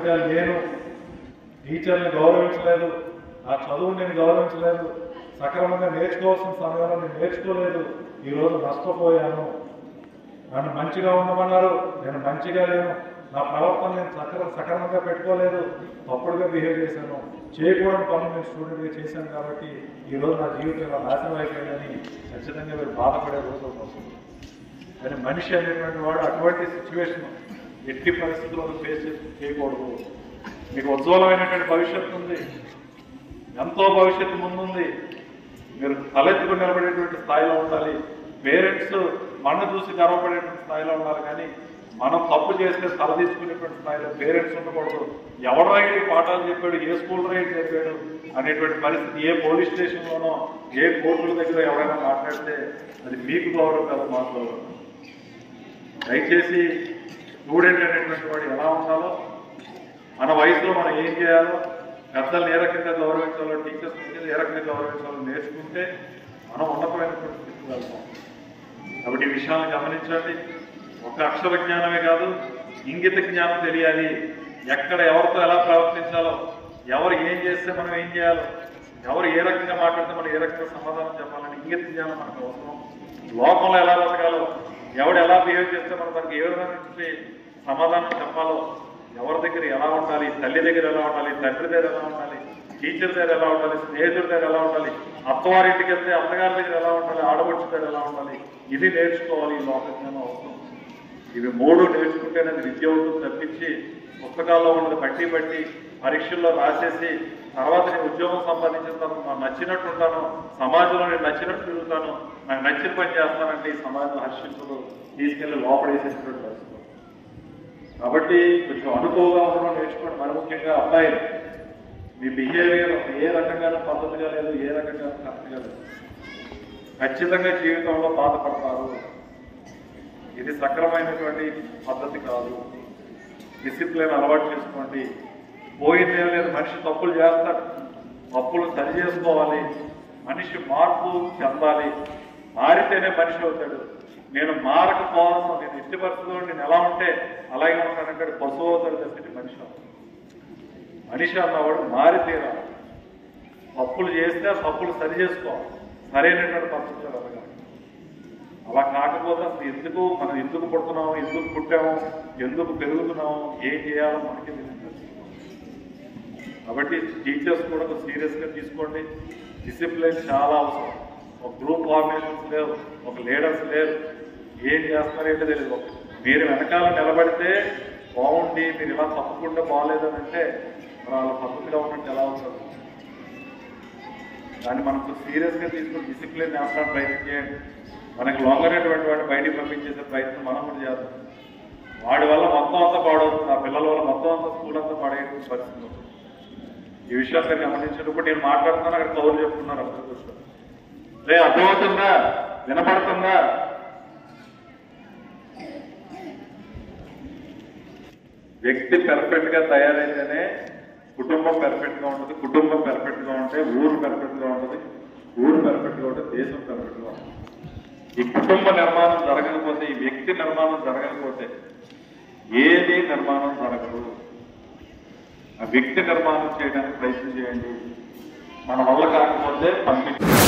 సరిగ్గా లేను టీచర్ని గౌరవించలేదు ఆ చదువు నేను గౌరవించలేదు సక్రమంగా నేర్చుకోవాల్సిన సమయంలో నేను నేర్చుకోలేదు ఈరోజు నష్టపోయాను నన్ను మంచిగా ఉండమన్నారు నేను మంచిగా లేను నా ప్రవర్తన నేను సక్ర సక్రమంగా పెట్టుకోలేదు తప్పుడుగా బిహేవ్ చేశాను చేయకూడని పనులు నేను స్టూడెంట్గా చేశాను కాబట్టి ఈరోజు నా జీవితం ఇలా నాశనం అయిపోయిందని ఖచ్చితంగా మీరు బాధపడే రోజు ఒకటి వస్తుంది కానీ మనిషి అనేటువంటి వాడు అటువంటి సిచ్యువేషన్ ఎట్టి పరిస్థితుల్లో ఫేస్ చేయకూడదు మీకు ఉజ్వలమైనటువంటి భవిష్యత్తు ఉంది ఎంతో భవిష్యత్తు ముందుంది మీరు తలెత్తుకుని నిలబడేటువంటి స్థాయిలో ఉండాలి పేరెంట్స్ మన చూసి గర్వపడేటువంటి స్థాయిలో ఉండాలి కానీ మనం తప్పు చేస్తే తలదీసుకునేటువంటి స్థాయిలో పేరెంట్స్ ఉండకూడదు ఎవడో ఈ పాఠాలు చెప్పాడు ఏ స్కూల్ రైట్ చెప్పాడు అనేటువంటి పరిస్థితి ఏ పోలీస్ స్టేషన్లోనో ఏ కోర్టుల దగ్గర ఎవరైనా మాట్లాడితే అది మీకు గౌరవం కాదు మాకు గౌరవం దయచేసి స్టూడెంట్ అనేటువంటి వాడు ఎలా ఉండాలో మన వయసులో మనం ఏం చేయాలో పెద్దలు ఏ రకంగా గౌరవించాలో టీచర్స్ ఏ రకంగా గౌరవించాలో నేర్చుకుంటే మనం ఉన్నతమైనటువంటి స్థితికి వెళ్తాం కాబట్టి ఈ విషయాలను గమనించండి ఒక అక్షర జ్ఞానమే కాదు ఇంగిత జ్ఞానం తెలియాలి ఎక్కడ ఎవరితో ఎలా ప్రవర్తించాలో ఎవరు ఏం చేస్తే మనం ఏం చేయాలో ఎవరు ఏ రకంగా మాట్లాడితే మనం ఏ రకంగా సమాధానం చెప్పాలని ఇంగిత జ్ఞానం మనకు అవసరం లోకంలో ఎలా బతకాలో ఎవడు ఎలా బిహేవ్ చేస్తే మనం మనకి ఏ విధమైన సమాధానం చెప్పాలో ఎవరి దగ్గర ఎలా ఉండాలి తల్లి దగ్గర ఎలా ఉండాలి తండ్రి దగ్గర ఎలా ఉండాలి టీచర్ దగ్గర ఎలా ఉండాలి స్నేహితుడి దగ్గర ఎలా ఉండాలి అత్తవారింటికి వెళ్తే అత్తగారి దగ్గర ఎలా ఉండాలి ఆడవచ్చు దగ్గర ఎలా ఉండాలి ఇది నేర్చుకోవాలి ఈ లోక జ్ఞానం అవసరం ఇవి మూడు నేర్చుకుంటేనే అది విద్య ఉంటుంది తప్పించి పుస్తకాల్లో ఉన్నది బట్టి బట్టి పరీక్షల్లో రాసేసి తర్వాత నేను ఉద్యోగం సంపాదించిన తర్వాత నాకు నచ్చినట్టు ఉంటాను సమాజంలో నేను నచ్చినట్టు తిరుగుతాను నాకు నచ్చిన పని చేస్తానంటే ఈ సమాజం హర్షించదు తీసుకెళ్లి లోపడేసేటువంటి పరిస్థితి కాబట్టి కొంచెం అనుభవంగా ఉండడం నేర్చుకోండి మరి ముఖ్యంగా అబ్బాయిలు మీ బిహేవియర్ ఏ రకంగానూ పద్ధతిగా లేదు ఏ రకంగా కరెక్ట్గా లేదు ఖచ్చితంగా జీవితంలో బాధపడతారు ఇది సక్రమైనటువంటి పద్ధతి కాదు డిసిప్లిన్ అలవాటు చేసుకోండి పోయిందే లేదు మనిషి తప్పులు చేస్తాడు తప్పులు సరి చేసుకోవాలి మనిషి మార్పు చెందాలి మారితేనే మనిషి అవుతాడు నేను మారకపోవడం నేను ఎట్టి పరిస్థితుల్లో నేను ఎలా ఉంటే అలాగే ఉంటానంటే పశువు అవుతాడు తప్పించి మనిషి అవుతాడు. మనిషి అన్నవాడు మారితేరా తప్పులు చేస్తే ఆ తప్పులు సరి చేసుకోవాలి సరైనటువంటి పద్ధతిలో వెళ్ళగాలి అలా కాకపోతే అసలు ఎందుకు మనం ఎందుకు పుడుతున్నాము ఎందుకు పుట్టాము ఎందుకు పెరుగుతున్నాము ఏం చేయాలో మనకి తెలియదు కాబట్టి టీచర్స్ కూడా సీరియస్ గా తీసుకోండి డిసిప్లిన్ చాలా అవసరం ఒక గ్రూప్ ఆర్గనైజేషన్స్ లేవు ఒక లీడర్స్ లేరు ఏం చేస్తారేంటో తెలియదు మీరు వెనకాల నిలబడితే బాగుండి మీరు ఇలా తప్పకుండా బాగాలేదని అంటే మరి వాళ్ళ పద్ధతిగా ఉన్నట్టు ఎలా ఉంటుంది దాన్ని మనకు సీరియస్ గా తీసుకుని డిసిప్లిన్ నేర్పడానికి ప్రయత్నం చేయండి మనకి లొంగనటువంటి వాడిని బయటికి పంపించేసే ప్రయత్నం మనం కూడా చేద్దాం వాడి వల్ల మొత్తం అంతా పాడవుతుంది ఆ పిల్లల వల్ల మొత్తం అంతా స్కూల్ అంతా పాడేటువంటి పరిస్థితి వస్తుంది. ఈ విషయాన్ని మీరు గమనించినప్పుడు నేను మాట్లాడుతున్నాను అక్కడ కౌలు చెప్తున్నారు అక్కడ కూర్చొని రే అర్థమవుతుందా వినపడుతుందా వ్యక్తి పెర్ఫెక్ట్ గా తయారైతేనే కుటుంబం పెర్ఫెక్ట్ గా ఉంటుంది కుటుంబం పెర్ఫెక్ట్ గా ఉంటే ఊరు పెర్ఫెక్ట్ గా ఉంటుంది ఊరు పెర్ఫెక్ట్ గా ఉంటే దేశం పెర్ఫెక్ట్ గా ఉంటుంది ఈ కుటుంబ నిర్మాణం జరగకపోతే ఈ వ్యక్తి నిర్మాణం జరగకపోతే ఏది నిర్మాణం జరగదు ఆ వ్యక్తి నిర్మాణం చేయడానికి ప్రయత్నం చేయండి మన వల్ల కాకపోతే పంపించండి